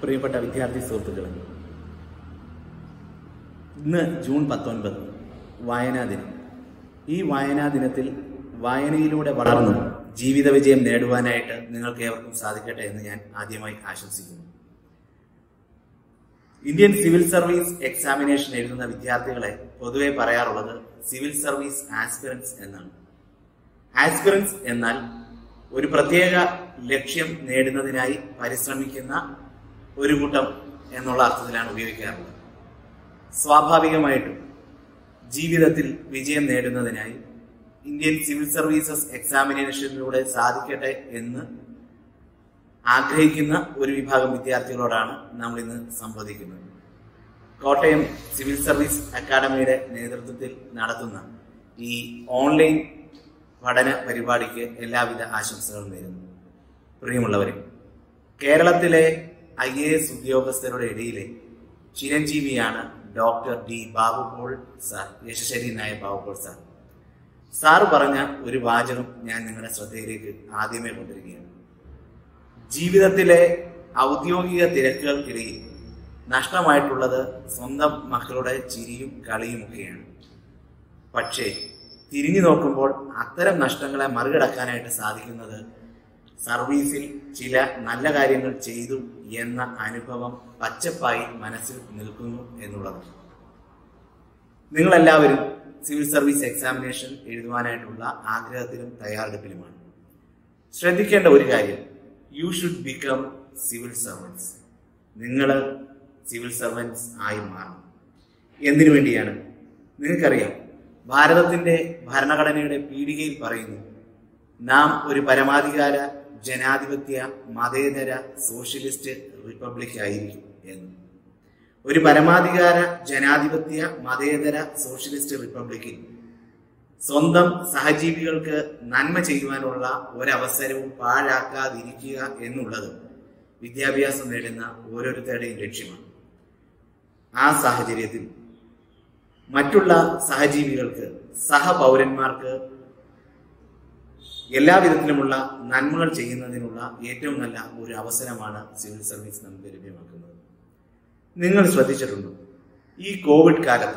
പ്രിയപ്പെട്ട വിദ്യാർത്ഥി സുഹൃത്തുക്കളെ ഇന്ന് ജൂൺ പത്തൊൻപത് വായനാ ദിനം ഈ വായനാ ദിനത്തിൽ വായനയിലൂടെ വളർന്ന് ജീവിത വിജയം നേടുവാനായിട്ട് നിങ്ങൾക്ക് ഏവർക്കും സാധിക്കട്ടെ എന്ന് ഞാൻ ആദ്യമായി ആശംസിക്കുന്നു ഇന്ത്യൻ സിവിൽ സർവീസ് എക്സാമിനേഷൻ എഴുതുന്ന വിദ്യാർത്ഥികളെ പൊതുവെ പറയാറുള്ളത് സിവിൽ സർവീസ് ആസ്പിറൻസ് എന്നാണ് ആസ്പിറൻസ് എന്നാൽ ഒരു പ്രത്യേക ലക്ഷ്യം നേടുന്നതിനായി പരിശ്രമിക്കുന്ന ഒരു കൂട്ടം എന്നുള്ള അർത്ഥത്തിലാണ് ഉപയോഗിക്കാറുള്ളത് സ്വാഭാവികമായിട്ടും ജീവിതത്തിൽ വിജയം നേടുന്നതിനായി ഇന്ത്യൻ സിവിൽ സർവീസസ് എക്സാമിനേഷനിലൂടെ സാധിക്കട്ടെ എന്ന് ആഗ്രഹിക്കുന്ന ഒരു വിഭാഗം വിദ്യാർത്ഥികളോടാണ് നമ്മൾ ഇന്ന് സംവദിക്കുന്നത് കോട്ടയം സിവിൽ സർവീസ് അക്കാദമിയുടെ നേതൃത്വത്തിൽ നടത്തുന്ന ഈ ഓൺലൈൻ പഠന പരിപാടിക്ക് എല്ലാവിധ ആശംസകളും നേരുന്നു പ്രിയമുള്ളവരെ കേരളത്തിലെ ഐ എ എസ് ഉദ്യോഗസ്ഥരുടെ ഇടയിലെ ചിരഞ്ജീവിയാണ് ഡോക്ടർ ഡി ബാബുപോൾ സാർ യശശരീനായ ബാബുപോൾ സാർ സാറ് പറഞ്ഞ ഒരു വാചകം ഞാൻ നിങ്ങളുടെ ശ്രദ്ധയിലേക്ക് ആദ്യമേ കൊണ്ടിരിക്കുകയാണ് ജീവിതത്തിലെ ഔദ്യോഗിക തിരക്കുകൾക്കിടയിൽ നഷ്ടമായിട്ടുള്ളത് സ്വന്തം മക്കളുടെ ചിരിയും കളിയുമൊക്കെയാണ് പക്ഷേ തിരിഞ്ഞു നോക്കുമ്പോൾ അത്തരം നഷ്ടങ്ങളെ മറികടക്കാനായിട്ട് സാധിക്കുന്നത് സർവീസിൽ ചില നല്ല കാര്യങ്ങൾ ചെയ്തു എന്ന അനുഭവം പച്ചപ്പായി മനസ്സിൽ നിൽക്കുന്നു എന്നുള്ളതാണ് നിങ്ങളെല്ലാവരും സിവിൽ സർവീസ് എക്സാമിനേഷൻ എഴുതുവാനായിട്ടുള്ള ആഗ്രഹത്തിലും തയ്യാറെടുപ്പിലുമാണ് ശ്രദ്ധിക്കേണ്ട ഒരു കാര്യം you should become civil servants നിങ്ങൾ സിവിൽ സർവൻസ് ആയി മാറണം എന്തിനു വേണ്ടിയാണ് നിങ്ങൾക്കറിയാം ഭാരതത്തിന്റെ ഭരണഘടനയുടെ പീഠികയിൽ പറയുന്നു നാം ഒരു പരമാധികാര ജനാധിപത്യ മതേതര സോഷ്യലിസ്റ്റ് റിപ്പബ്ലിക് ആയിരിക്കും എന്ന് ഒരു പരമാധികാര ജനാധിപത്യ മതേതര സോഷ്യലിസ്റ്റ് റിപ്പബ്ലിക്കിൽ സ്വന്തം സഹജീവികൾക്ക് നന്മ ചെയ്യുവാനുള്ള ഒരവസരവും പാഴാക്കാതിരിക്കുക എന്നുള്ളത് വിദ്യാഭ്യാസം നേടുന്ന ഓരോരുത്തരുടെയും ലക്ഷ്യമാണ് ആ സാഹചര്യത്തിൽ മറ്റുള്ള സഹജീവികൾക്ക് സഹപൗരന്മാർക്ക് എല്ലാവിധത്തിലുമുള്ള നന്മകൾ ചെയ്യുന്നതിനുള്ള ഏറ്റവും നല്ല ഒരു അവസരമാണ് സിവിൽ സർവീസ് നമുക്ക് ലഭ്യമാക്കുന്നത് നിങ്ങൾ ശ്രദ്ധിച്ചിട്ടുണ്ടോ ഈ കോവിഡ് കാലത്ത്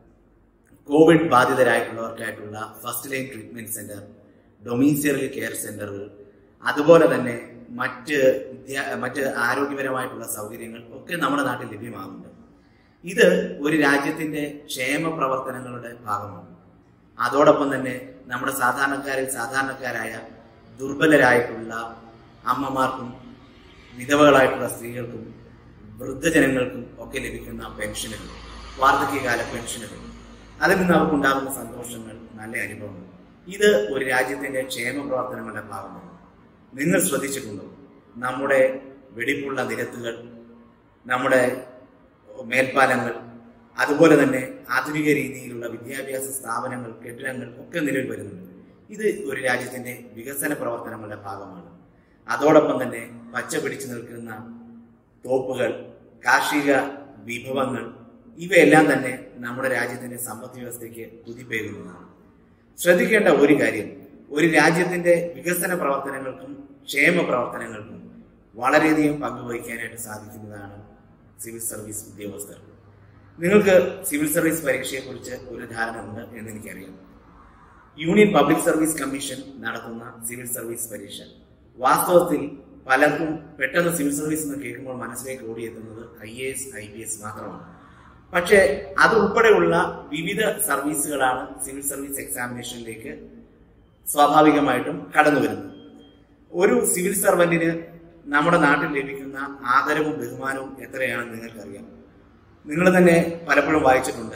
കോവിഡ് ബാധിതരായിട്ടുള്ളവർക്കായിട്ടുള്ള first line treatment centre domiciliary care സെന്ററുകൾ അതുപോലെ തന്നെ മറ്റ് വിദ്യാ മറ്റ് ആരോഗ്യപരമായിട്ടുള്ള സൗകര്യങ്ങൾ ഒക്കെ നമ്മുടെ നാട്ടിൽ ലഭ്യമാകുന്നുണ്ട് ഇത് ഒരു രാജ്യത്തിന്റെ ക്ഷേമ പ്രവർത്തനങ്ങളുടെ ഭാഗമാണ് അതോടൊപ്പം തന്നെ നമ്മുടെ സാധാരണക്കാരിൽ സാധാരണക്കാരായ ദുർബലരായിട്ടുള്ള അമ്മമാർക്കും വിധവകളായിട്ടുള്ള സ്ത്രീകൾക്കും വൃദ്ധജനങ്ങൾക്കും ഒക്കെ ലഭിക്കുന്ന പെൻഷനുകൾ വാർദ്ധക്യകാല പെൻഷനുകൾ അതിൽ നിന്ന് അവർക്കുണ്ടാകുന്ന സന്തോഷങ്ങൾ നല്ല അനുഭവങ്ങൾ ഇത് ഒരു രാജ്യത്തിന്റെ ക്ഷേമ പ്രവർത്തനങ്ങളുടെ ഭാഗമാണ് നിങ്ങൾ ശ്രദ്ധിച്ചിട്ടുണ്ടോ നമ്മുടെ വെടിപ്പുള്ള നിരത്തുകൾ നമ്മുടെ മേൽപ്പാലങ്ങൾ അതുപോലെ തന്നെ ആധുനിക രീതിയിലുള്ള വിദ്യാഭ്യാസ സ്ഥാപനങ്ങൾ കെട്ടിടങ്ങൾ ഒക്കെ നിലവിൽ വരുന്നുണ്ട് ഇത് ഒരു രാജ്യത്തിന്റെ വികസന പ്രവർത്തനങ്ങളുടെ ഭാഗമാണ് അതോടൊപ്പം തന്നെ പച്ച പിടിച്ചു നിൽക്കുന്ന തോപ്പുകൾ കാർഷിക വിഭവങ്ങൾ ഇവയെല്ലാം തന്നെ നമ്മുടെ രാജ്യത്തിന്റെ സമ്പദ് വ്യവസ്ഥയ്ക്ക് കുതിപ്പേകുന്നതാണ് ശ്രദ്ധിക്കേണ്ട ഒരു കാര്യം ഒരു രാജ്യത്തിന്റെ വികസന പ്രവർത്തനങ്ങൾക്കും ക്ഷേമ പ്രവർത്തനങ്ങൾക്കും വളരെയധികം പങ്കുവഹിക്കാനായിട്ട് സാധിക്കുന്നതാണ് സിവിൽ സർവീസ് ഉദ്യോഗസ്ഥർ നിങ്ങൾക്ക് സിവിൽ സർവീസ് പരീക്ഷയെക്കുറിച്ച് ഒരു ധാരണ ഉണ്ട് എന്ന് എനിക്കറിയാം യൂണിയൻ പബ്ലിക് സർവീസ് കമ്മീഷൻ നടത്തുന്ന സിവിൽ സർവീസ് പരീക്ഷ വാസ്തവത്തിൽ പലർക്കും പെട്ടെന്ന് സിവിൽ സർവീസ് എന്ന് കേൾക്കുമ്പോൾ മനസ്സിലേക്ക് ഓടിയെത്തുന്നത് I A S I P S മാത്രമാണ് പക്ഷേ അതുൾപ്പെടെയുള്ള വിവിധ സർവീസുകളാണ് സിവിൽ സർവീസ് എക്സാമിനേഷനിലേക്ക് സ്വാഭാവികമായിട്ടും കടന്നു വരുന്നത് ഒരു സിവിൽ സർവന്റിന് നമ്മുടെ നാട്ടിൽ ലഭിക്കുന്ന ആദരവും ബഹുമാനവും എത്രയാണെന്ന് നിങ്ങൾക്കറിയാം നിങ്ങൾ തന്നെ പലപ്പോഴും വായിച്ചിട്ടുണ്ട്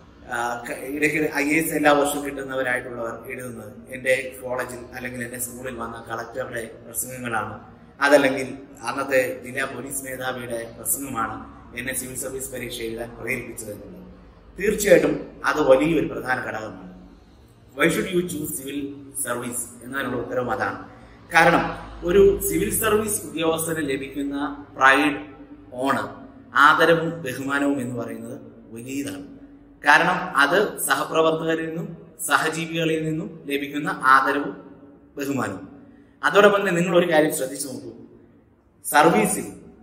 ഇടയ്ക്ക് ഐ എസ് എല്ലാ വർഷവും കിട്ടുന്നവരായിട്ടുള്ളവർ എഴുതുന്നത് എൻ്റെ കോളേജിൽ അല്ലെങ്കിൽ എൻ്റെ സ്കൂളിൽ വന്ന കളക്ടറുടെ പ്രസംഗങ്ങളാണ് അതല്ലെങ്കിൽ അന്നത്തെ ജില്ലാ പോലീസ് മേധാവിയുടെ പ്രസംഗമാണ് എന്നെ സിവിൽ സർവീസ് പരീക്ഷ എഴുതാൻ പ്രേരിപ്പിച്ചത് എന്നുള്ളത് തീർച്ചയായിട്ടും അത് വലിയൊരു പ്രധാന ഘടകമാണ് why should you choose civil service എന്നതിനുള്ള ഉത്തരവും അതാണ് കാരണം ഒരു സിവിൽ സർവീസ് ഉദ്യോഗസ്ഥന് ലഭിക്കുന്ന പ്രൈഡ് ഓണർ ആദരവും ബഹുമാനവും എന്ന് പറയുന്നത് വലിയതാണ് കാരണം അത് സഹപ്രവർത്തകരിൽ നിന്നും സഹജീവികളിൽ നിന്നും ലഭിക്കുന്ന ആദരവും ബഹുമാനവും അതോടൊപ്പം തന്നെ നിങ്ങൾ ഒരു കാര്യം ശ്രദ്ധിച്ചു നോക്കൂ സർവീസിൽ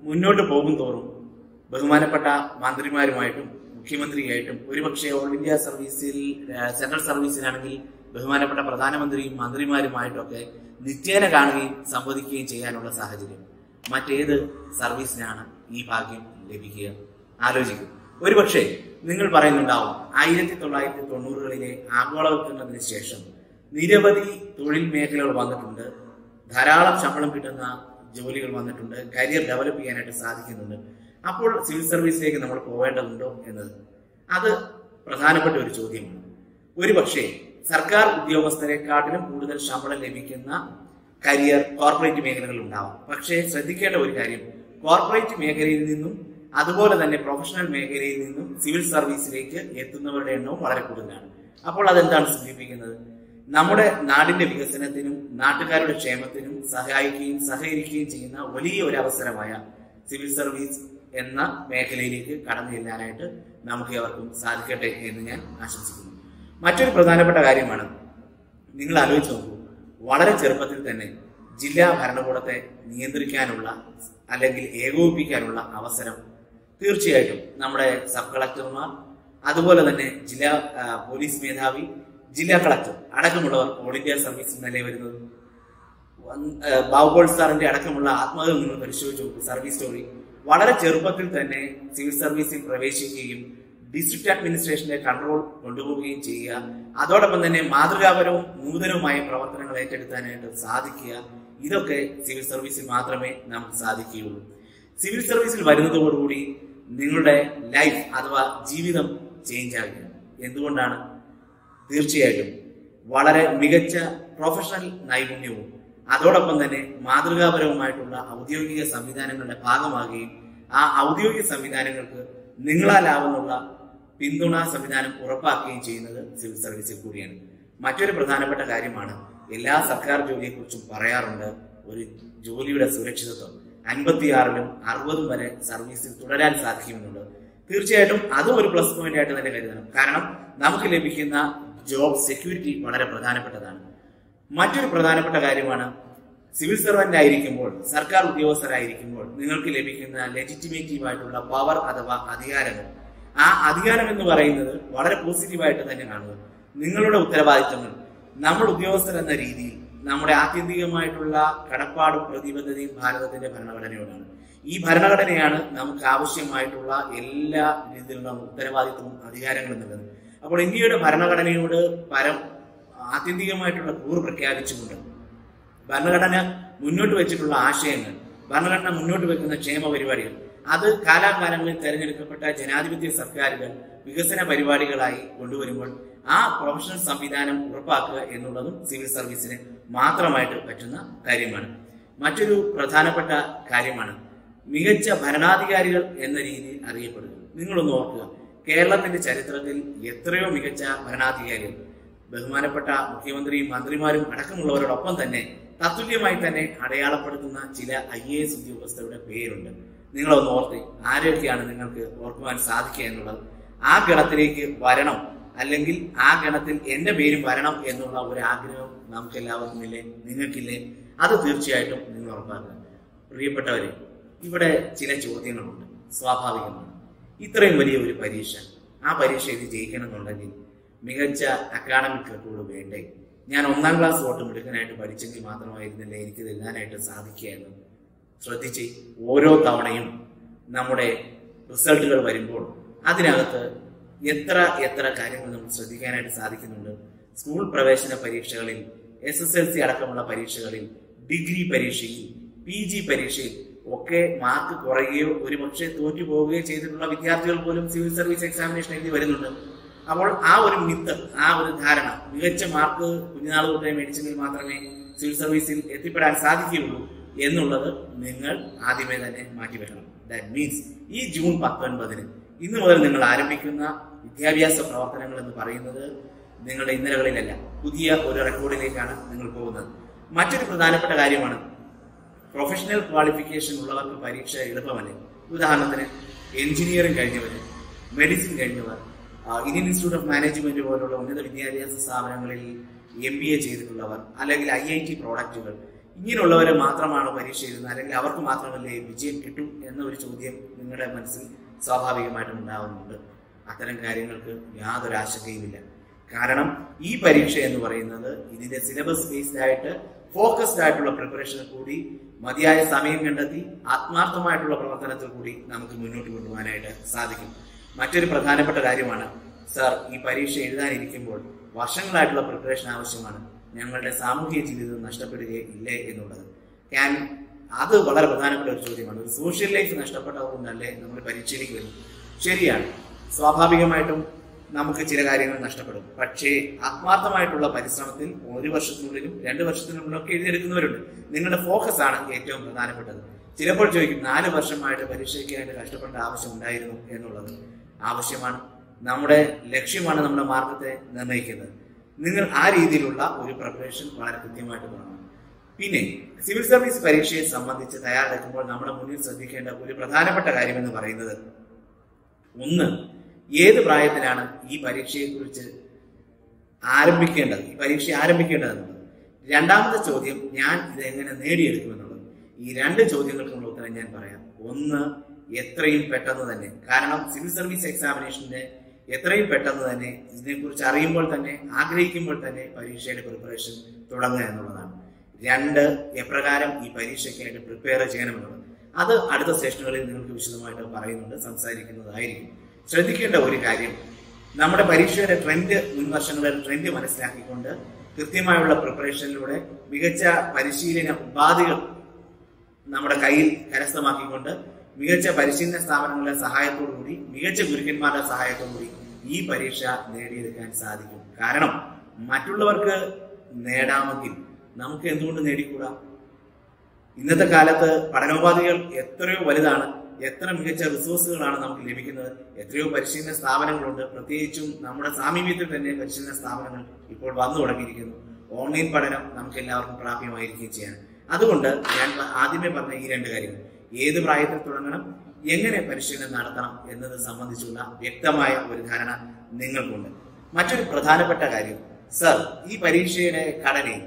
മുന്നോട്ട് പോകും തോറും ബഹുമാനപ്പെട്ട മന്ത്രിമാരുമായിട്ടും മുഖ്യമന്ത്രിയായിട്ടും ഒരുപക്ഷെ ഓൾ ഇന്ത്യ സർവീസിൽ ഏഹ്, സെൻട്രൽ സർവീസിലാണെങ്കിൽ ബഹുമാനപ്പെട്ട പ്രധാനമന്ത്രിയും മന്ത്രിമാരുമായിട്ടൊക്കെ നിത്യേന കാണുകയും സംവദിക്കുകയും ചെയ്യാനുള്ള സാഹചര്യം മറ്റേത് സർവീസിനാണ് ഈ ഭാഗ്യം ലഭിക്കുക ആലോചിക്കും ഒരുപക്ഷെ നിങ്ങൾ പറയുന്നുണ്ടാവും ആയിരത്തി തൊള്ളായിരത്തി തൊണ്ണൂറുകളിലെ ആഗോളവൽക്കരണത്തിന് ശേഷം നിരവധി തൊഴിൽ മേഖലകൾ വന്നിട്ടുണ്ട് ധാരാളം ശമ്പളം കിട്ടുന്ന ജോലികൾ വന്നിട്ടുണ്ട് കരിയർ ഡെവലപ്പ് ചെയ്യാനായിട്ട് സാധിക്കുന്നുണ്ട് അപ്പോൾ സിവിൽ സർവീസിലേക്ക് നമ്മൾ പോവേണ്ടതുണ്ടോ എന്നത് അത് പ്രധാനപ്പെട്ട ഒരു ചോദ്യമാണ് ഒരുപക്ഷെ സർക്കാർ ഉദ്യോഗസ്ഥരെക്കാട്ടിലും കൂടുതൽ ശമ്പളം ലഭിക്കുന്ന കരിയർ കോർപ്പറേറ്റ് മേഖലകൾ ഉണ്ടാവാം പക്ഷേ ശ്രദ്ധിക്കേണ്ട ഒരു കാര്യം കോർപ്പറേറ്റ് മേഖലയിൽ നിന്നും അതുപോലെ തന്നെ പ്രൊഫഷണൽ മേഖലയിൽ നിന്നും സിവിൽ സർവീസിലേക്ക് എത്തുന്നവരുടെ എണ്ണവും വളരെ കൂടുതലാണ് അപ്പോൾ അതെന്താണ് സൂചിപ്പിക്കുന്നത് നമ്മുടെ നാടിന്റെ വികസനത്തിനും നാട്ടുകാരുടെ ക്ഷേമത്തിനും സഹായിക്കുകയും സഹകരിക്കുകയും ചെയ്യുന്ന വലിയ ഒരു അവസരമായ സിവിൽ സർവീസ് എന്ന മേഖലയിലേക്ക് കടന്നു ചെല്ലാനായിട്ട് നമുക്ക് അവർക്കും സാധിക്കട്ടെ എന്ന് ഞാൻ ആശംസിക്കുന്നു മറ്റൊരു പ്രധാനപ്പെട്ട കാര്യമാണ് നിങ്ങൾ ആലോചിച്ച് നോക്കൂ വളരെ ചെറുപ്പത്തിൽ തന്നെ ജില്ലാ ഭരണകൂടത്തെ നിയന്ത്രിക്കാനുള്ള അല്ലെങ്കിൽ ഏകോപിപ്പിക്കാനുള്ള അവസരം തീർച്ചയായിട്ടും നമ്മുടെ സബ് കളക്ടർമാർ അതുപോലെ തന്നെ ജില്ലാ ആ, പോലീസ് മേധാവി ജില്ലാ കളക്ടർ അടക്കമുള്ളവർ ഓൾ ഇന്ത്യ സർവീസിൽ നിലയെ വരുന്നത് വന്ന്- ആ, ബാബുപോൾ സാറിന്റെ അടക്കമുള്ള ആത്മകഥ നിങ്ങൾ പരിശോധിച്ച് നോക്കൂ സർവീസ് സ്റ്റോറി വളരെ ചെറുപ്പത്തിൽ തന്നെ സിവിൽ സർവീസിൽ പ്രവേശിക്കുകയും ഡിസ്ട്രിക്ട് അഡ്മിനിസ്ട്രേഷന്റെ കൺട്രോൾ കൊണ്ടുപോവുകയും ചെയ്യുക അതോടൊപ്പം തന്നെ മാതൃകാപരവും നൂതനവുമായ പ്രവർത്തനങ്ങൾ ഏറ്റെടുക്കാനായിട്ട് സാധിക്കുക ഇതൊക്കെ സിവിൽ സർവീസിൽ മാത്രമേ നമുക്ക് സാധിക്കുകയുള്ളൂ സിവിൽ സർവീസിൽ വരുന്നതോടുകൂടി നിങ്ങളുടെ ലൈഫ് അഥവാ ജീവിതം ചേഞ്ച് ആകുക എന്തുകൊണ്ടാണ് തീർച്ചയായിട്ടും വളരെ മികച്ച പ്രൊഫഷണൽ നൈപുണ്യവും അതോടൊപ്പം തന്നെ മാതൃകാപരവുമായിട്ടുള്ള ഔദ്യോഗിക സംവിധാനങ്ങളുടെ ഭാഗമാകുകയും ആ ഔദ്യോഗിക സംവിധാനങ്ങൾക്ക് നിങ്ങളാലാവുന്നുള്ള പിന്തുണ സംവിധാനം ഉറപ്പാക്കുകയും ചെയ്യുന്നത് സിവിൽ സർവീസിൽ കൂടിയാണ് മറ്റൊരു പ്രധാനപ്പെട്ട കാര്യമാണ് എല്ലാ സർക്കാർ ജോലിയെക്കുറിച്ചും പറയാറുണ്ട് ഒരു ജോലിയുടെ സുരക്ഷിതത്വം അൻപത്തിയാറിലും അറുപതും വരെ സർവീസിൽ തുടരാൻ സാധിക്കുമെന്നുള്ളത് തീർച്ചയായിട്ടും അതും ഒരു പ്ലസ് പോയിന്റ് ആയിട്ട് തന്നെ കരുതണം കാരണം നമുക്ക് ലഭിക്കുന്ന ജോബ് സെക്യൂരിറ്റി വളരെ പ്രധാനപ്പെട്ടതാണ് മറ്റൊരു പ്രധാനപ്പെട്ട കാര്യമാണ് സിവിൽ സർവന്റ് ആയിരിക്കുമ്പോൾ സർക്കാർ ഉദ്യോഗസ്ഥരായിരിക്കുമ്പോൾ നിങ്ങൾക്ക് ലഭിക്കുന്ന ലെജിറ്റിമേറ്റീവ് ആയിട്ടുള്ള പവർ അഥവാ അധികാരങ്ങൾ ആ അധികാരം എന്ന് പറയുന്നത് വളരെ പോസിറ്റീവായിട്ട് തന്നെ കാണുക നിങ്ങളുടെ ഉത്തരവാദിത്തങ്ങൾ നമ്മൾ ഉദ്യോഗസ്ഥർ എന്ന രീതിയിൽ നമ്മുടെ ആത്യന്തികമായിട്ടുള്ള കടപ്പാടും പ്രതിബദ്ധതയും ഭാരതത്തിന്റെ ഭരണഘടനയോടാണ് ഈ ഭരണഘടനയാണ് നമുക്ക് ആവശ്യമായിട്ടുള്ള എല്ലാ രീതിയിലുള്ള ഉത്തരവാദിത്വവും അധികാരങ്ങളും നൽകുന്നത് അപ്പോൾ ഇന്ത്യയുടെ ഭരണഘടനയോട് പരം ആത്യന്തികമായിട്ടുള്ള കൂറ് പ്രഖ്യാപിച്ചുകൊണ്ട് ഭരണഘടന മുന്നോട്ട് വെച്ചിട്ടുള്ള ആശയങ്ങൾ ഭരണഘടന മുന്നോട്ട് വെക്കുന്ന ക്ഷേമ പരിപാടികൾ അത് കാലാകാലങ്ങളിൽ തെരഞ്ഞെടുക്കപ്പെട്ട ജനാധിപത്യ സർക്കാരുകൾ വികസന പരിപാടികളായി കൊണ്ടുവരുമ്പോൾ ആ പ്രൊഫഷണൽ സംവിധാനം ഉറപ്പാക്കുക എന്നുള്ളതും സിവിൽ സർവീസിന് മാത്രമായിട്ട് പറ്റുന്ന കാര്യമാണ് മറ്റൊരു പ്രധാനപ്പെട്ട കാര്യമാണ് മികച്ച ഭരണാധികാരികൾ എന്ന രീതിയിൽ അറിയപ്പെടുക നിങ്ങളൊന്ന് ഓർക്കുക കേരളത്തിന്റെ ചരിത്രത്തിൽ എത്രയോ മികച്ച ഭരണാധികാരികൾ ബഹുമാനപ്പെട്ട മുഖ്യമന്ത്രിയും മന്ത്രിമാരും അടക്കമുള്ളവരോടൊപ്പം തന്നെ തത്തുല്യമായി തന്നെ അടയാളപ്പെടുത്തുന്ന ചില ഐ എ എസ് ഉദ്യോഗസ്ഥരുടെ പേരുണ്ട് നിങ്ങളൊന്ന് ഓർത്ത് ആരൊക്കെയാണ് നിങ്ങൾക്ക് ഓർക്കുവാൻ സാധിക്കുക എന്നുള്ളത് ആ ഗണത്തിലേക്ക് വരണം അല്ലെങ്കിൽ ആ ഗണത്തിൽ എന്റെ പേരും വരണം എന്നുള്ള ഒരു ആഗ്രഹം നമുക്ക് എല്ലാവർക്കും ഇല്ലേ നിങ്ങൾക്കില്ലേ അത് തീർച്ചയായിട്ടും നിങ്ങൾ ഉറപ്പാക്കുക പ്രിയപ്പെട്ടവരെ ഇവിടെ ചില ചോദ്യങ്ങളുണ്ട് സ്വാഭാവികമാണ് ഇത്രയും വലിയ ഒരു പരീക്ഷ ആ പരീക്ഷ ഇത് ജയിക്കണമെന്നുണ്ടെങ്കിൽ മികച്ച അക്കാഡമിക് റെക്കോർഡ് വേണ്ടേ ഞാൻ ഒന്നാം ക്ലാസ് വോട്ട് മിടുക്കനായിട്ട് പഠിച്ചെങ്കിൽ മാത്രമായിരുന്നില്ല എനിക്കിത് എഴുതാനായിട്ട് സാധിക്കുകയെന്ന് ശ്രദ്ധിച്ച് ഓരോ തവണയും നമ്മുടെ റിസൾട്ടുകൾ വരുമ്പോൾ അതിനകത്ത് എത്ര എത്ര കാര്യങ്ങൾ നമ്മൾ ശ്രദ്ധിക്കാനായിട്ട് സാധിക്കുന്നുണ്ട് സ്കൂൾ പ്രവേശന പരീക്ഷകളിൽ എസ് എസ് എൽ സി അടക്കമുള്ള പരീക്ഷകളിൽ ഡിഗ്രി പരീക്ഷയിൽ പി ജി പരീക്ഷയിൽ ഒക്കെ മാർക്ക് കുറയുകയോ ഒരുപക്ഷെ തോറ്റു പോവുകയോ ചെയ്തിട്ടുള്ള വിദ്യാർത്ഥികൾ പോലും സിവിൽ സർവീസ് എക്സാമിനേഷൻ എഴുതി വരുന്നുണ്ട് അപ്പോൾ ആ ഒരു മിത്ത് ആ ഒരു ധാരണ മികച്ച മാർക്ക് കുഞ്ഞുനാൾ തൊട്ടേ മേടിച്ചെങ്കിൽ മാത്രമേ സിവിൽ സർവീസിൽ എത്തിപ്പെടാൻ സാധിക്കുകയുള്ളൂ എന്നുള്ളത് നിങ്ങൾ ആദ്യമേ തന്നെ മാറ്റിവെക്കണം ദാറ്റ് മീൻസ് ഈ ജൂൺ പത്തൊൻപതിന് ഇന്ന് മുതൽ നിങ്ങൾ ആരംഭിക്കുന്ന വിദ്യാഭ്യാസ പ്രവർത്തനങ്ങൾ എന്ന് പറയുന്നത് നിങ്ങളുടെ ഇന്നലകളിലല്ല പുതിയ ഒരു റെക്കോർഡിലേക്കാണ് നിങ്ങൾ പോകുന്നത് മറ്റൊരു പ്രധാനപ്പെട്ട കാര്യമാണ് പ്രൊഫഷണൽ ക്വാളിഫിക്കേഷൻ ഉള്ളവർക്ക് പരീക്ഷ എളുപ്പമല്ലേ ഉദാഹരണത്തിന് എഞ്ചിനീയറിംഗ് കഴിഞ്ഞവർ മെഡിസിൻ കഴിഞ്ഞവർ ആ, ഇന്ത്യൻ ഇൻസ്റ്റിറ്റ്യൂട്ട് ഓഫ് മാനേജ്മെന്റ് പോലുള്ള ഉന്നത വിദ്യാഭ്യാസ സ്ഥാപനങ്ങളിൽ എം ബി എ ചെയ്തിട്ടുള്ളവർ അല്ലെങ്കിൽ ഐ ഐ ടി പ്രോഡക്റ്റുകൾ ഇങ്ങനെയുള്ളവരെ മാത്രമാണ് പരീക്ഷ എഴുതുന്നത് അല്ലെങ്കിൽ അവർക്ക് മാത്രമല്ലേ വിജയം കിട്ടും എന്ന ഒരു ചോദ്യം നിങ്ങളുടെ മനസ്സിൽ സ്വാഭാവികമായിട്ടും ഉണ്ടാകുന്നുണ്ട് അത്തരം കാര്യങ്ങൾക്ക് യാതൊരു ആശങ്കയുമില്ല കാരണം ഈ പരീക്ഷ എന്ന് പറയുന്നത് ഇതിന്റെ സിലബസ് ബേസ്ഡ് ആയിട്ട് ഫോക്കസ്ഡ് ആയിട്ടുള്ള പ്രിപ്പറേഷനിൽ കൂടി മതിയായ സമയം കണ്ടെത്തി ആത്മാർത്ഥമായിട്ടുള്ള പ്രവർത്തനത്തിൽ കൂടി നമുക്ക് മുന്നോട്ട് കൊണ്ടുപോകാനായിട്ട് സാധിക്കും മറ്റൊരു പ്രധാനപ്പെട്ട കാര്യമാണ് സർ ഈ പരീക്ഷ എഴുതാനിരിക്കുമ്പോൾ വർഷങ്ങളായിട്ടുള്ള പ്രിപ്പറേഷൻ ആവശ്യമാണ് ഞങ്ങളുടെ സാമൂഹിക ജീവിതം നഷ്ടപ്പെടുകയില്ലേ എന്നുള്ളത് ഞാൻ അത് വളരെ പ്രധാനപ്പെട്ട ഒരു ചോദ്യമാണ് ഒരു സോഷ്യൽ ലൈഫ് നഷ്ടപ്പെട്ടതുകൊണ്ടല്ലേ നമ്മൾ പരീക്ഷയിലേക്ക് വരുന്നത് ശരിയാണ് സ്വാഭാവികമായിട്ടും നമുക്ക് ചില കാര്യങ്ങൾ നഷ്ടപ്പെടും പക്ഷേ ആത്മാർത്ഥമായിട്ടുള്ള പരിശ്രമത്തിൽ ഒരു വർഷത്തിനുള്ളിലും രണ്ട് വർഷത്തിനുള്ളിലും ഒക്കെ എഴുതിയെടുക്കുന്നവരുണ്ട് നിങ്ങളുടെ ഫോക്കസ് ആണ് ഏറ്റവും പ്രധാനപ്പെട്ടത് ചിലപ്പോൾ ചോദിക്കും നാല് വർഷമായിട്ട് പരീക്ഷയ്ക്ക് വേണ്ടി കഷ്ടപ്പെടേണ്ട ആവശ്യം ഉണ്ടായിരുന്നു എന്നുള്ളത് ആവശ്യമാണ് നമ്മുടെ ലക്ഷ്യമാണ് നമ്മുടെ മാർഗത്തെ നിർണ്ണയിക്കുന്നത് നിങ്ങൾ ആ രീതിയിലുള്ള ഒരു പ്രിപ്പറേഷൻ വളരെ കൃത്യമായിട്ട് തുടങ്ങണം പിന്നെ സിവിൽ സർവീസ് പരീക്ഷയെ സംബന്ധിച്ച് തയ്യാറെടുക്കുമ്പോൾ നമ്മുടെ മുന്നിൽ ശ്രദ്ധിക്കേണ്ട ഒരു പ്രധാനപ്പെട്ട കാര്യം എന്ന് പറയുന്നത് ഒന്ന് ഏത് പ്രായത്തിലാണ് ഈ പരീക്ഷയെക്കുറിച്ച് ആരംഭിക്കേണ്ടത് ഈ പരീക്ഷ ആരംഭിക്കേണ്ടത് എന്നുള്ളത് രണ്ടാമത്തെ ചോദ്യം ഞാൻ ഇത് എങ്ങനെ നേടിയെടുക്കുമെന്നുള്ളത് ഈ രണ്ട് ചോദ്യങ്ങൾക്കുള്ള ഉത്തരം ഞാൻ പറയാം ഒന്ന് എത്രയും പെട്ടെന്ന് തന്നെ കാരണം സിവിൽ സർവീസ് എക്സാമിനേഷന്റെ എത്രയും പെട്ടെന്ന് തന്നെ ഇതിനെക്കുറിച്ച് അറിയുമ്പോൾ തന്നെ ആഗ്രഹിക്കുമ്പോൾ തന്നെ പരീക്ഷയുടെ പ്രിപ്പറേഷൻ തുടങ്ങുക എന്നുള്ളതാണ് രണ്ട് എപ്രകാരം ഈ പരീക്ഷയ്ക്കായിട്ട് പ്രിപ്പയർ ചെയ്യണമെന്നുള്ളത് അത് അടുത്ത സെഷനുകളിൽ നിങ്ങൾക്ക് വിശദമായിട്ട് പറയുന്നുണ്ട് സംസാരിക്കുന്നതായിരിക്കും ശ്രദ്ധിക്കേണ്ട ഒരു കാര്യം നമ്മുടെ പരീക്ഷയുടെ ട്രെൻഡ് മുൻ വർഷങ്ങളുടെ ട്രെൻഡ് മനസ്സിലാക്കിക്കൊണ്ട് കൃത്യമായുള്ള പ്രിപ്പറേഷനിലൂടെ മികച്ച പരിശീലന ഉപാധികൾ നമ്മുടെ കയ്യിൽ കരസ്ഥമാക്കിക്കൊണ്ട് മികച്ച പരിശീലന സ്ഥാപനങ്ങളുടെ സഹായത്തോടുകൂടി മികച്ച ഗുരുക്കന്മാരുടെ സഹായത്തോടുകൂടി ഈ പരീക്ഷ നേടിയെടുക്കാൻ സാധിക്കും കാരണം മറ്റുള്ളവർക്ക് നേടാമെങ്കിൽ നമുക്ക് എന്തുകൊണ്ട് നേടിക്കൂടാ ഇന്നത്തെ കാലത്ത് പഠനോപാധികൾ എത്രയോ വലുതാണ് എത്ര മികച്ച റിസോഴ്സുകളാണ് നമുക്ക് ലഭിക്കുന്നത് എത്രയോ പരിശീലന സ്ഥാപനങ്ങളുണ്ട് പ്രത്യേകിച്ചും നമ്മുടെ സാമീപ്യത്തിൽ തന്നെ പരിശീലന സ്ഥാപനങ്ങൾ ഇപ്പോൾ വന്നു തുടങ്ങിയിരിക്കുന്നു ഓൺലൈൻ പഠനം നമുക്ക് എല്ലാവർക്കും പ്രാപ്യമായിരിക്കുകയും ചെയ്യാൻ അതുകൊണ്ട് ഞാൻ ആദ്യമേ പറഞ്ഞ ഈ രണ്ട് കാര്യങ്ങൾ ഏത് പ്രായത്തിൽ തുടങ്ങണം എങ്ങനെ പരിശീലനം നടത്തണം എന്നത് സംബന്ധിച്ചുള്ള വ്യക്തമായ ഒരു ധാരണ നിങ്ങൾക്കുണ്ട് മറ്റൊരു പ്രധാനപ്പെട്ട കാര്യം സർ ഈ പരീക്ഷയുടെ ഘടനയിൽ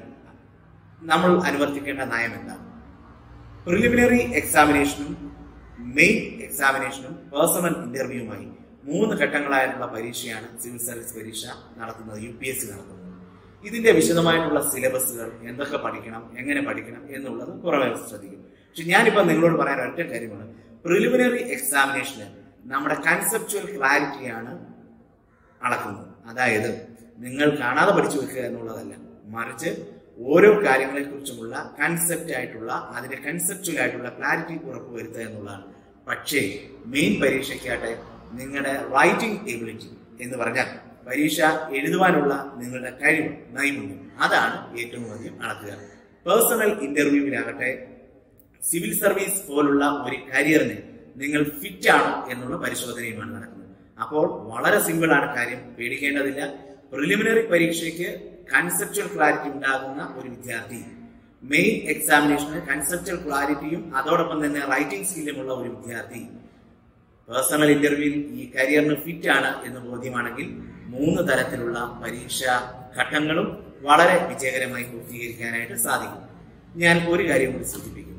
നമ്മൾ അനുവർത്തിക്കേണ്ട നയം എന്താണ് പ്രിലിമിനറി എക്സാമിനേഷനും മെയിൻ എക്സാമിനേഷനും പേഴ്സണൽ ഇന്റർവ്യൂവുമായി മൂന്ന് ഘട്ടങ്ങളായിട്ടുള്ള പരീക്ഷയാണ് സിവിൽ സർവീസ് പരീക്ഷ നടത്തുന്നത് യു പി എസ് സി നടത്തുന്നത് ഇതിന്റെ വിശദമായിട്ടുള്ള സിലബസുകൾ എന്തൊക്കെ പഠിക്കണം എങ്ങനെ പഠിക്കണം എന്നുള്ളത് പുറമെ ശ്രദ്ധിക്കും പക്ഷെ ഞാനിപ്പോൾ നിങ്ങളോട് പറയാൻ ഒറ്റ കാര്യമാണ് പ്രിലിമിനറി എക്സാമിനേഷന് നമ്മുടെ കൺസെപ്ച്വൽ ക്ലാരിറ്റിയാണ് അളക്കുന്നത് അതായത് നിങ്ങൾ കാണാതെ പഠിച്ചു വെക്കുക എന്നുള്ളതല്ല മറിച്ച് ഓരോ കാര്യങ്ങളെ കുറിച്ചുമുള്ള കൺസെപ്റ്റ് ആയിട്ടുള്ള അതിന്റെ കൺസെപ്ച്വൽ ആയിട്ടുള്ള ക്ലാരിറ്റി ഉറപ്പുവരുത്തുക എന്നുള്ളതാണ് പക്ഷേ മെയിൻ പരീക്ഷയ്ക്കാട്ടെ നിങ്ങളുടെ റൈറ്റിംഗ് എബിലിറ്റി എന്ന് പറഞ്ഞാൽ പരീക്ഷ എഴുതുവാനുള്ള നിങ്ങളുടെ കഴിവ് നൈപുണ്യം അതാണ് ഏറ്റവും അധികം അളക്കുക പേഴ്സണൽ ഇന്റർവ്യൂവിലാകട്ടെ സിവിൽ സർവീസ് പോലുള്ള ഒരു കരിയറിന് നിങ്ങൾ ഫിറ്റ് ആണോ എന്നുള്ള പരിശോധനയുമാണ് നടക്കുന്നത് അപ്പോൾ വളരെ സിമ്പിൾ ആണ് കാര്യം പേടിക്കേണ്ടതില്ല പ്രിലിമിനറി പരീക്ഷയ്ക്ക് കൺസെപ്ച്വൽ ക്ലാരിറ്റി ഉണ്ടാകുന്ന ഒരു വിദ്യാർത്ഥി മെയിൻ എക്സാമിനേഷന് കൺസെപ്ച്വൽ ക്ലാരിറ്റിയും അതോടൊപ്പം തന്നെ റൈറ്റിംഗ് സ്കില്ലുമുള്ള ഒരു വിദ്യാർത്ഥി പേഴ്സണൽ ഇന്റർവ്യൂവിൽ ഈ കരിയറിന് ഫിറ്റ് ആണ് എന്ന് ബോധ്യമാണെങ്കിൽ മൂന്ന് തരത്തിലുള്ള പരീക്ഷാ ഘട്ടങ്ങളും വളരെ വിജയകരമായി പൂർത്തീകരിക്കാനായിട്ട് സാധിക്കും ഞാൻ ഒരു കാര്യം കൂടി സൂചിപ്പിക്കുന്നു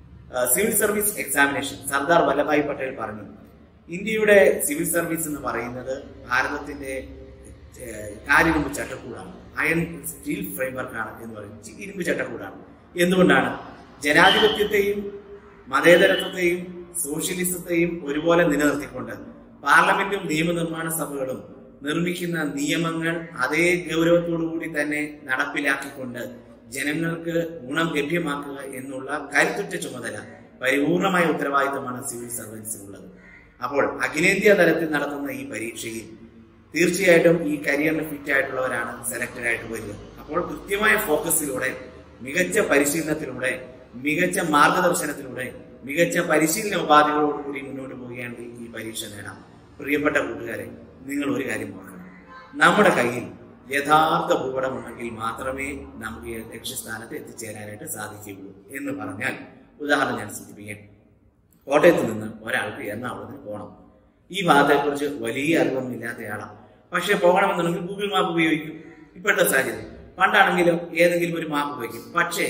civil service examination Sardar Vallabhbhai Patel പറഞ്ഞു ഇന്ത്യയുടെ സിവിൽ സർവീസ് എന്ന് പറയുന്നത് ഭാരതത്തിന്റെ കാരിരുമ്പ് ചട്ടക്കൂടാണ് അയൺ സ്റ്റീൽ ഫ്രെയിംവർക്കാണ് എന്ന് പറയും ഇരുമ്പ് ചട്ടക്കൂടാണ് എന്തുകൊണ്ടാണ് ജനാധിപത്യത്തെയും മതേതരത്വത്തെയും സോഷ്യലിസത്തെയും ഒരുപോലെ നിലനിർത്തിക്കൊണ്ട് പാർലമെന്റും നിയമനിർമ്മാണ സഭകളും നിർമ്മിക്കുന്ന നിയമങ്ങൾ അതേ ഗൗരവത്തോടു കൂടി തന്നെ നടപ്പിലാക്കിക്കൊണ്ട് ജനങ്ങൾക്ക് ഗുണം ലഭ്യമാക്കുക എന്നുള്ള കരുത്തുറ്റ ചുമതല പരിപൂർണമായ ഉത്തരവാദിത്തമാണ് സിവിൽ സർവീസിനുള്ളത് അപ്പോൾ അഖിലേന്ത്യാ തലത്തിൽ നടത്തുന്ന ഈ പരീക്ഷയിൽ തീർച്ചയായിട്ടും ഈ കരിയറിന് ഫിറ്റ് ആയിട്ടുള്ളവരാണ് സെലക്ടഡ് ആയിട്ട് വരിക അപ്പോൾ കൃത്യമായ ഫോക്കസിലൂടെ മികച്ച പരിശീലനത്തിലൂടെ മികച്ച മാർഗദർശനത്തിലൂടെ മികച്ച പരിശീലന ഉപാധികളോടുകൂടി മുന്നോട്ട് പോവുകയാണെങ്കിൽ ഈ പരീക്ഷ നേടാം പ്രിയപ്പെട്ട കൂട്ടുകാരെ നിങ്ങൾ ഒരു കാര്യം ഓർക്കണം നമ്മുടെ കയ്യിൽ യഥാർത്ഥ ഭൂപടം ഉണ്ടെങ്കിൽ മാത്രമേ നമുക്ക് ഈ ലക്ഷ്യസ്ഥാനത്ത് എത്തിച്ചേരാനായിട്ട് സാധിക്കുകയുള്ളൂ എന്ന് പറഞ്ഞാൽ ഉദാഹരണം ഞാൻ സൂചിപ്പിക്കാം കോട്ടയത്ത് നിന്ന് ഒരാൾക്ക് എറണാകുളത്തിന് പോകണം ഈ ഭാഗത്തെക്കുറിച്ച് വലിയ അറിവൊന്നും ഇല്ലാത്തയാളാണ് പക്ഷെ പോകണമെന്നുണ്ടെങ്കിൽ ഗൂഗിൾ മാപ്പ് ഉപയോഗിക്കും ഇപ്പോഴത്തെ സാഹചര്യം പണ്ടാണെങ്കിലും ഏതെങ്കിലും ഒരു മാപ്പ് ഉപയോഗിക്കും പക്ഷേ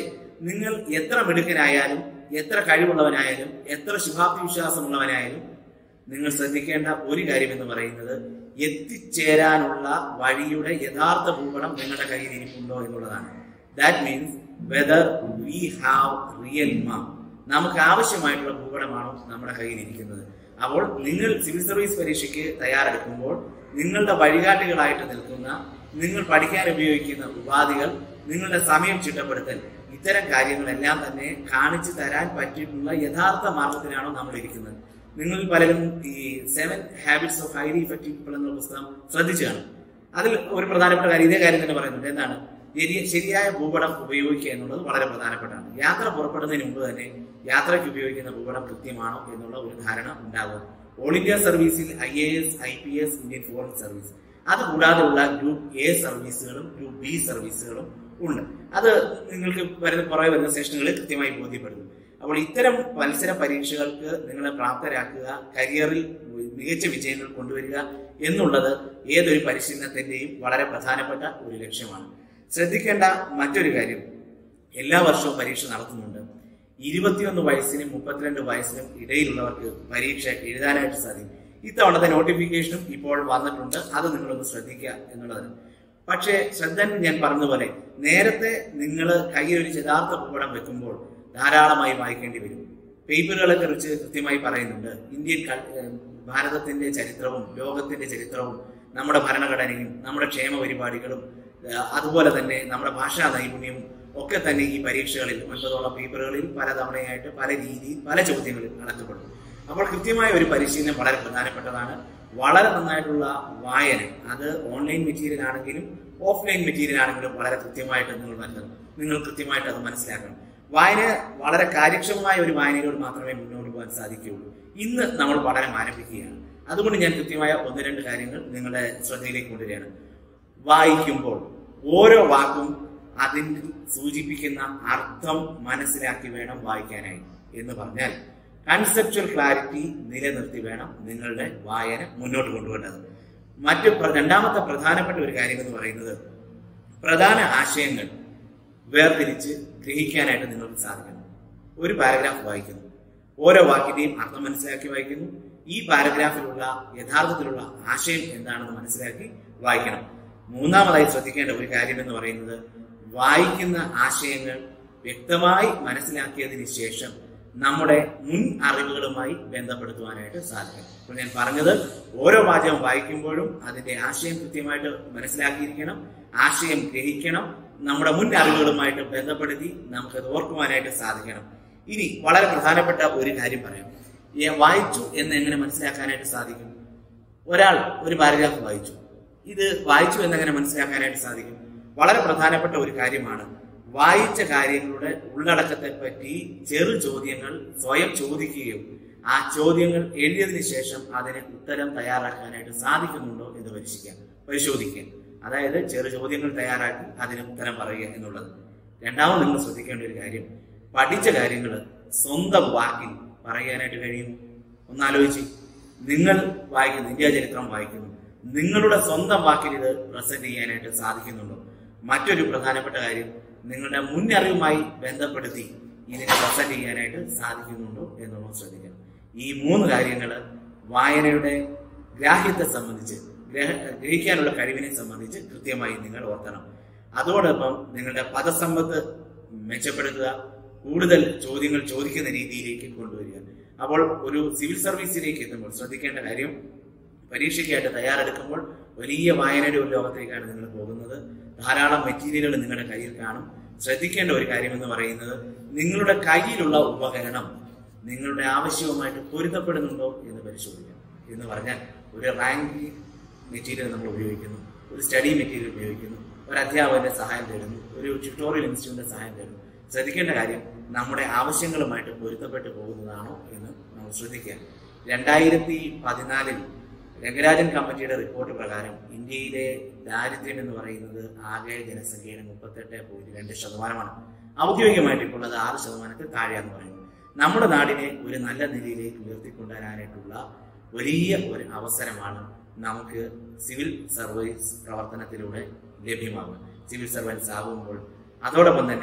നിങ്ങൾ എത്ര മിടുക്കനായാലും എത്ര കഴിവുള്ളവനായാലും എത്ര ശുഭാപ്തി വിശ്വാസമുള്ളവനായാലും നിങ്ങൾ ശ്രദ്ധിക്കേണ്ട ഒരു കാര്യം എന്ന് പറയുന്നത് എത്തിച്ചേരാനുള്ള വഴിയുടെ യഥാർത്ഥ ഭൂപടം നിങ്ങളുടെ കയ്യിൽ ഇരിപ്പുണ്ടോ എന്നുള്ളതാണ് that means whether we have real map നമുക്ക് ആവശ്യമായിട്ടുള്ള ഭൂപടമാണോ നമ്മുടെ കയ്യിൽ ഇരിക്കുന്നത് അപ്പോൾ നിങ്ങൾ സിവിൽ സർവീസ് പരീക്ഷയ്ക്ക് തയ്യാറെടുക്കുമ്പോൾ നിങ്ങളുടെ വഴികാട്ടികളായിട്ട് നിൽക്കുന്ന നിങ്ങൾ പഠിക്കാൻ ഉപയോഗിക്കുന്ന ഉപാധികൾ നിങ്ങളുടെ സമയം ചിട്ടപ്പെടുത്തൽ ഇത്തരം കാര്യങ്ങളെല്ലാം തന്നെ കാണിച്ചു തരാൻ പറ്റിയിട്ടുള്ള യഥാർത്ഥ മാർഗത്തിലാണോ നമ്മൾ ഇരിക്കുന്നത് നിങ്ങളിൽ പലരും ഈ seven habits of highly effective people എന്ന പുസ്തകം ശ്രദ്ധിച്ചു കാണും അതിൽ ഒരു പ്രധാനപ്പെട്ട കാര്യം ഇതേ കാര്യം തന്നെ പറയുന്നുണ്ട് എന്താണ് ശരി- ശരിയായ ഭൂപടം ഉപയോഗിക്കുക എന്നുള്ളത് വളരെ പ്രധാനപ്പെട്ടതാണ് യാത്ര പുറപ്പെടുന്നതിന് മുമ്പ് തന്നെ യാത്രയ്ക്ക് ഉപയോഗിക്കുന്ന ഭൂപടം കൃത്യമാണോ എന്നുള്ള ഒരു ധാരണ ഉണ്ടാകും ഓൾ ഇന്ത്യ സർവീസിൽ I A S I P S Indian foreign service അത് കൂടാതെയുള്ള ഗ്രൂപ്പ് എ സർവീസുകളും ഗ്രൂപ്പ് ബി സർവീസുകളും ഉണ്ട് അത് നിങ്ങൾക്ക് വരുന്ന പുറകെ വരുന്ന സെഷനുകളിൽ കൃത്യമായി ബോധ്യപ്പെടുന്നു അപ്പോൾ ഇത്തരം മത്സര പരീക്ഷകൾക്ക് നിങ്ങളെ പ്രാപ്തരാക്കുക കരിയറിൽ മികച്ച വിജയങ്ങൾ കൊണ്ടുവരിക എന്നുള്ളത് ഏതൊരു പരിശീലനത്തിന്റെയും വളരെ പ്രധാനപ്പെട്ട ഒരു ലക്ഷ്യമാണ് ശ്രദ്ധിക്കേണ്ട മറ്റൊരു കാര്യം എല്ലാ വർഷവും പരീക്ഷ നടത്തുന്നുണ്ട് ഇരുപത്തിയൊന്ന് വയസ്സിനും മുപ്പത്തിരണ്ട് വയസ്സിനും ഇടയിലുള്ളവർക്ക് പരീക്ഷ എഴുതാനായിട്ട് സാധിക്കും ഇത്തവണത്തെ നോട്ടിഫിക്കേഷനും ഇപ്പോൾ വന്നിട്ടുണ്ട് അത് നിങ്ങളൊന്ന് ശ്രദ്ധിക്കുക എന്നുള്ളതാണ് പക്ഷേ ശ്രദ്ധ ഞാൻ പറഞ്ഞതുപോലെ നേരത്തെ നിങ്ങൾ കയ്യിൽ ഒരു യഥാർത്ഥ ഭൂപടം വെക്കുമ്പോൾ ധാരാളമായി വായിക്കേണ്ടി വരും പേപ്പറുകളെ കുറിച്ച് കൃത്യമായി പറയുന്നുണ്ട് ഇന്ത്യൻ ക- ഏഹ് ഭാരതത്തിന്റെ ചരിത്രവും ലോകത്തിന്റെ ചരിത്രവും നമ്മുടെ ഭരണഘടനയും നമ്മുടെ ക്ഷേമ പരിപാടികളും ഏഹ് അതുപോലെ തന്നെ നമ്മുടെ ഭാഷാ നൈപുണ്യവും ഒക്കെ തന്നെ ഈ പരീക്ഷകളിൽ ഒൻപതോളം പേപ്പറുകളിൽ പലതവണയായിട്ട് പല രീതിയിൽ പല ചോദ്യങ്ങളിൽ അടക്കപ്പെടും അപ്പോൾ കൃത്യമായ ഒരു പരിശീലനം വളരെ പ്രധാനപ്പെട്ടതാണ് വളരെ നന്നായിട്ടുള്ള വായന അത് ഓൺലൈൻ മെറ്റീരിയൽ ആണെങ്കിലും ഓഫ്ലൈൻ മെറ്റീരിയൽ ആണെങ്കിലും വളരെ കൃത്യമായിട്ട് നിങ്ങൾ മനസ്സിലാക്കണം നിങ്ങൾ കൃത്യമായിട്ട് അത് മനസ്സിലാക്കണം വായന വളരെ കാര്യക്ഷമമായ ഒരു വായനയിലൂടെ മാത്രമേ മുന്നോട്ട് പോകാൻ സാധിക്കുകയുള്ളൂ ഇന്ന് നമ്മൾ പഠനം ആരംഭിക്കുകയാണ് അതുകൊണ്ട് ഞാൻ കൃത്യമായ ഒന്ന് രണ്ട് കാര്യങ്ങൾ നിങ്ങളുടെ ശ്രദ്ധയിലേക്ക് കൊണ്ടുവരികയാണ് വായിക്കുമ്പോൾ ഓരോ വാക്കും അതിന് സൂചിപ്പിക്കുന്ന അർത്ഥം മനസ്സിലാക്കി വേണം വായിക്കാനായി എന്ന് പറഞ്ഞാൽ കൺസെപ്ച്വൽ ക്ലാരിറ്റി നിലനിർത്തി വേണം നിങ്ങളുടെ വായന മുന്നോട്ട് കൊണ്ടുപോകേണ്ടത് മറ്റു പ്ര- രണ്ടാമത്തെ പ്രധാനപ്പെട്ട ഒരു കാര്യം എന്ന് പറയുന്നത് പ്രധാന ആശയങ്ങൾ വേർതിരിച്ച് ഗ്രഹിക്കാനായിട്ട് നിങ്ങൾക്ക് സാധിക്കണം ഒരു പാരഗ്രാഫ് വായിക്കുന്നു ഓരോ വാക്കിന്റെയും അർത്ഥം മനസ്സിലാക്കി വായിക്കുന്നു ഈ പാരഗ്രാഫിലുള്ള യഥാർത്ഥത്തിലുള്ള ആശയം എന്താണെന്ന് മനസ്സിലാക്കി വായിക്കണം മൂന്നാമതായി ശ്രദ്ധിക്കേണ്ട ഒരു കാര്യം എന്ന് പറയുന്നത് വായിക്കുന്ന ആശയങ്ങൾ വ്യക്തമായി മനസ്സിലാക്കിയതിന് ശേഷം നമ്മുടെ മുൻ അറിവുകളുമായി ബന്ധപ്പെടുത്തുവാനായിട്ട് സാധിക്കും അപ്പോൾ ഞാൻ പറഞ്ഞത് ഓരോ വാചകം വായിക്കുമ്പോഴും അതിന്റെ ആശയം കൃത്യമായിട്ട് മനസ്സിലാക്കിയിരിക്കണം ആശയം ഗ്രഹിക്കണം നമ്മുടെ മുൻ അറിവുകളുമായിട്ട് ബന്ധപ്പെടുത്തി നമുക്കത് ഓർക്കുവാനായിട്ട് സാധിക്കണം ഇനി വളരെ പ്രധാനപ്പെട്ട ഒരു കാര്യം പറയാം ഈ വായിച്ചു എന്ന് എങ്ങനെ മനസ്സിലാക്കാനായിട്ട് സാധിക്കും ഒരാൾ ഒരു പാരഗ്രാഫ് വായിച്ചു ഇത് വായിച്ചു എന്നെങ്ങനെ മനസ്സിലാക്കാനായിട്ട് സാധിക്കും വളരെ പ്രധാനപ്പെട്ട ഒരു കാര്യമാണ് വായിച്ച കാര്യങ്ങളുടെ ഉള്ളടക്കത്തെ പറ്റി ചെറു ചോദ്യങ്ങൾ സ്വയം ചോദിക്കുകയും ആ ചോദ്യങ്ങൾ എഴുതിയതിനു ശേഷം അതിന് ഉത്തരം തയ്യാറാക്കാനായിട്ട് സാധിക്കുന്നുണ്ടോ എന്ന് പരിശീലിക്കാം പരിശോധിക്കുക അതായത് ചെറു ചോദ്യങ്ങൾ തയ്യാറാക്കി അതിന് ഉത്തരം പറയുക എന്നുള്ളത് രണ്ടാമത് നിങ്ങൾ ശ്രദ്ധിക്കേണ്ട ഒരു കാര്യം പഠിച്ച കാര്യങ്ങൾ സ്വന്തം വാക്കിൽ പറയാനായിട്ട് കഴിയുന്നു ഒന്നാലോചിച്ച് നിങ്ങൾ വായിക്കുന്നു ഇന്ത്യ ചരിത്രം വായിക്കുന്നു നിങ്ങളുടെ സ്വന്തം വാക്കിൽ ഇത് പ്രസന്റ് ചെയ്യാനായിട്ട് സാധിക്കുന്നുണ്ടോ മറ്റൊരു പ്രധാനപ്പെട്ട കാര്യം നിങ്ങളുടെ മുന്നറിവുമായി ബന്ധപ്പെടുത്തി ഇതിനെ പ്രസന്റ് ചെയ്യാനായിട്ട് സാധിക്കുന്നുണ്ടോ എന്നുള്ളത് ശ്രദ്ധിക്കണം ഈ മൂന്ന് കാര്യങ്ങൾ വായനയുടെ ഗ്രാഹ്യത്തെ സംബന്ധിച്ച് ഗ്രഹ- ഗ്രഹിക്കാനുള്ള കഴിവിനെ സംബന്ധിച്ച് കൃത്യമായി നിങ്ങൾ ഓർക്കണം അതോടൊപ്പം നിങ്ങളുടെ പദസമ്പത്ത് മെച്ചപ്പെടുത്തുക കൂടുതൽ ചോദ്യങ്ങൾ ചോദിക്കുന്ന രീതിയിലേക്ക് കൊണ്ടുവരിക അപ്പോൾ ഒരു സിവിൽ സർവീസിലേക്ക് എത്തുമ്പോൾ ശ്രദ്ധിക്കേണ്ട കാര്യം പരീക്ഷയ്ക്കായിട്ട് തയ്യാറെടുക്കുമ്പോൾ വലിയ വായനയുടെ ഒരു ലോകത്തേക്കാണ് നിങ്ങൾ പോകുന്നത് ധാരാളം മെറ്റീരിയലുകൾ നിങ്ങളുടെ കയ്യിൽ കാണും ശ്രദ്ധിക്കേണ്ട ഒരു കാര്യം എന്ന് പറയുന്നത് നിങ്ങളുടെ കയ്യിലുള്ള ഉപകരണം നിങ്ങളുടെ ആവശ്യവുമായിട്ട് പൊരുത്തപ്പെടുന്നുണ്ടോ എന്ന് പരിശോധിക്കണം എന്ന് പറഞ്ഞാൽ ഒരു റാങ്ക് മെറ്റീരിയൽ നമ്മൾ ഉപയോഗിക്കുന്നു ഒരു സ്റ്റഡി മെറ്റീരിയൽ ഉപയോഗിക്കുന്നു ഒരു അധ്യാപകന്റെ സഹായം തേടുന്നു ഒരു ട്യൂട്ടോറിയൽ ഇൻസ്റ്റിറ്റ്യൂട്ടിന്റെ സഹായം തേടുന്നു ശ്രദ്ധിക്കേണ്ട കാര്യം നമ്മുടെ ആവശ്യങ്ങളുമായിട്ട് പൊരുത്തപ്പെട്ടു പോകുന്നതാണോ എന്ന് നമ്മൾ ശ്രദ്ധിക്കുക രണ്ടായിരത്തി പതിനാലിൽ രംഗരാജൻ കമ്മിറ്റിയുടെ റിപ്പോർട്ട് പ്രകാരം ഇന്ത്യയിലെ ദാരിദ്ര്യം എന്ന് പറയുന്നത് ആകെ ജനസംഖ്യയുടെ മുപ്പത്തെട്ട് പോയിന്റ് രണ്ട് ശതമാനമാണ് ഔദ്യോഗികമായിട്ട് ഇപ്പോൾ അത് ആറ് ശതമാനത്തിൽ താഴെയാന്ന് പറയുന്നു നമ്മുടെ നാടിനെ ഒരു നല്ല നിലയിലേക്ക് ഉയർത്തിക്കൊണ്ടുവരാനായിട്ടുള്ള വലിയ ഒരു അവസരമാണ് നമുക്ക് സിവിൽ സർവീസ് പ്രവർത്തനത്തിലൂടെ ലഭ്യമാകുക സിവിൽ സർവൻസ് ആകുമ്പോൾ അതോടൊപ്പം തന്നെ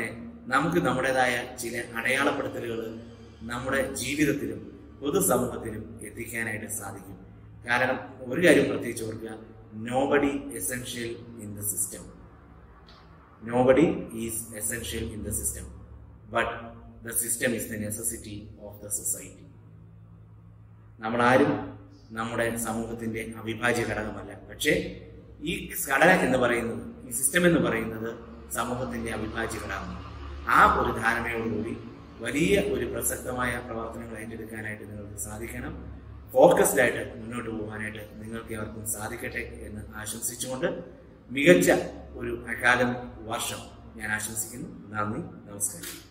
നമുക്ക് നമ്മുടേതായ ചില അടയാളപ്പെടുത്തലുകൾ നമ്മുടെ ജീവിതത്തിലും പൊതുസമൂഹത്തിലും എത്തിക്കാനായിട്ട് സാധിക്കും കാരണം ഒരു കാര്യം പ്രത്യേകിച്ച് ഓർക്കുക nobody essential in the system nobody is essential in the system but the system is the necessity of the society നമ്മളാരും നമ്മുടെ സമൂഹത്തിന്റെ അവിഭാജ്യ ഘടകമല്ല പക്ഷേ ഈ ഘടന എന്ന് പറയുന്നത് ഈ സിസ്റ്റം എന്ന് പറയുന്നത് സമൂഹത്തിന്റെ അവിഭാജ്യ ഘടകമാണ് ആ ഒരു ധാരണയോടുകൂടി വലിയ ഒരു പ്രസക്തമായ പ്രവർത്തനങ്ങൾ ഏറ്റെടുക്കാനായിട്ട് നിങ്ങൾക്ക് സാധിക്കണം ഫോക്കസ്ഡ് ആയിട്ട് മുന്നോട്ട് പോകാനായിട്ട് നിങ്ങൾക്ക് അവർക്കും സാധിക്കട്ടെ എന്ന് ആശംസിച്ചുകൊണ്ട് മികച്ച ഒരു അക്കാദമിക് വർഷം ഞാൻ ആശംസിക്കുന്നു നന്ദി നമസ്കാരം